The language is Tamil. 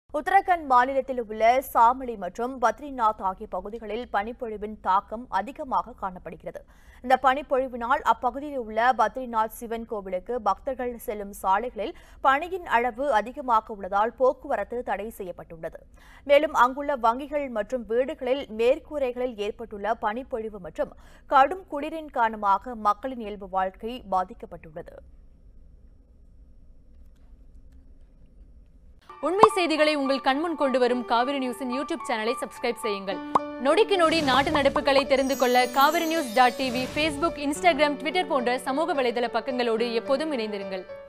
உத்தரகண்ட் மாநிலத்தில் உள்ள சாமளி மற்றும் பத்ரிநாத் ஆகிய பகுதிகளில் பனிப்பொழிவின் தாக்கம் அதிகமாக காணப்படுகிறது இந்த பனிப்பொழிவினால் அப்பகுதியில் உள்ள பத்ரிநாத் சிவன் கோவிலுக்கு பக்தர்கள் செல்லும் சாலைகளில் பனியின் அளவு அதிகமாக உள்ளதால் போக்குவரத்து தடை செய்யப்பட்டுள்ளது மேலும் அங்குள்ள வங்கிகள் மற்றும் வீடுகளில் மேற்கூரைகளில் ஏற்பட்டுள்ள பனிப்பொழிவு மற்றும் கடும் குளிரின் காரணமாக மக்களின் இயல்பு வாழ்க்கை பாதிக்கப்பட்டுள்ளது உண்மை செய்திகளை உங்கள் கண்முன் கொண்டு வரும் காவிரி நியூஸின் யூடியூப் சேனலை சப்ஸ்கிரைப் செய்யுங்கள் நொடிக்கு நொடி நாட்டு நடப்புகளை தெரிந்து கொள்ள Kaveri news dot TV Facebook Instagram Twitter போன்ற சமூக வலைதள பக்கங்களோடு எப்போதும் இணைந்திருங்கள்